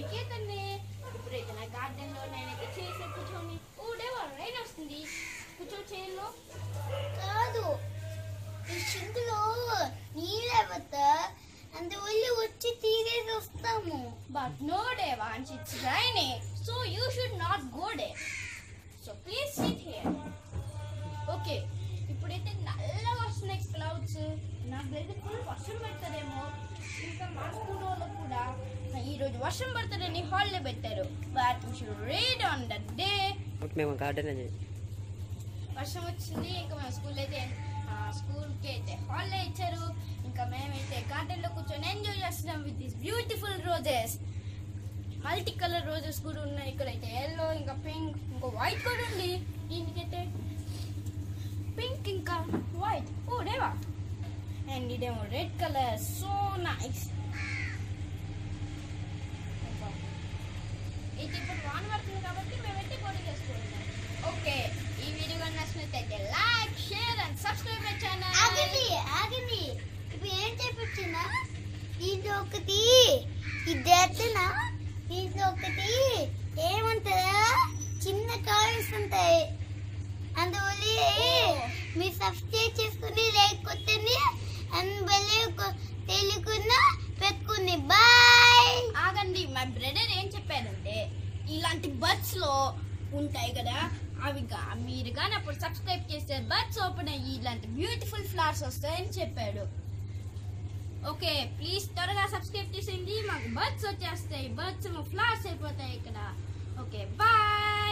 అందుకేతనే ఇప్పుడైతే నా గార్డెన్ లో నేనైతే చేసి కూర్చొని ఊడేవాడు రైన్ వస్తుంది కూర్చో చైర్లో కాదు ఈ సింకులో నీళ్ళే వద్దా అందువల్ల వచ్చి తీరేసి వస్తాము but no day once it's raining so you should not go day so please sit here okay ఇప్పుడైతే నల్లగా వస్తున్నాయి క్లౌడ్స్ నాకు తెలిసి ఫుల్ వర్షం పడుతుందేమో ఇంకా మా స్కూల్ వాళ్ళు కూడా ఈ రోజు వర్షం పడుతుందని హాలిడే పెట్టారు but you should read on the day okay మేము గార్డెన్ అని వర్షం వచ్చింది ఇంకా మేము స్కూల్ అయితే ఆ, స్కూల్కి అయితే హాలిడే ఇచ్చారు ఇంకా మేమైతే గార్డెన్లో కూర్చొని ఎంజాయ్ చేస్తున్నాం with this beautiful roses multi colour roses కూడా ఉన్నాయి ఇక్కడైతే ఎల్లో ఇంకా పింక్ ఇంకా వైట్ కూడా ఉంది దీనికైతే పింక్ ఇంకా వైట్ ఓ దేవా అండ్ ఇదేమో రెడ్ కలర్ సో నైస్ ఇది ఇప్పుడు వాన పడుతుంది కాబట్టి మేమైతే కోడి చేసుకుంటున్నాం ఓకే ఈ వీడియో కానీ నచ్చినట్లయితే like share and subscribe my channel ఆగండి ఆగండి ఇప్పుడు ఏం చెప్పొచ్చునా దీంట్లో ఒకటి ఇది ఎత్తనా దీంట్లో ఒకటి ఏమంటారా చిన్న కాయిన్స్ ఉంటాయి అందువల్ల మీరు సబ్స్క్రైబ్ చేసుకుని లేకపోతే అందువల్ల తెలియకుండా పెట్టుకుని బాయ్ ఆగండి మా బ్రదర్ ఏం చెప్పారంటే ఇలాంటి బర్డ్స్ లో ఉంటాయి కదా అవి గా- మీరు కానీ అప్పుడు సబ్స్క్రైబ్ చేస్తే బర్డ్స్ ఓపెన్ అయ్యి ఇలాంటి బ్యూటిఫుల్ ఫ్లవర్స్ వస్తాయని చెప్పాడు ఓకే ప్లీజ్ త్వరగా సబ్స్క్రైబ్ చేసేయండి మాకు బర్డ్స్ వచ్చేస్తాయి బర్డ్స్ ఫ్లవర్స్ అయిపోతాయి ఇక్కడ ఓకే బాయ్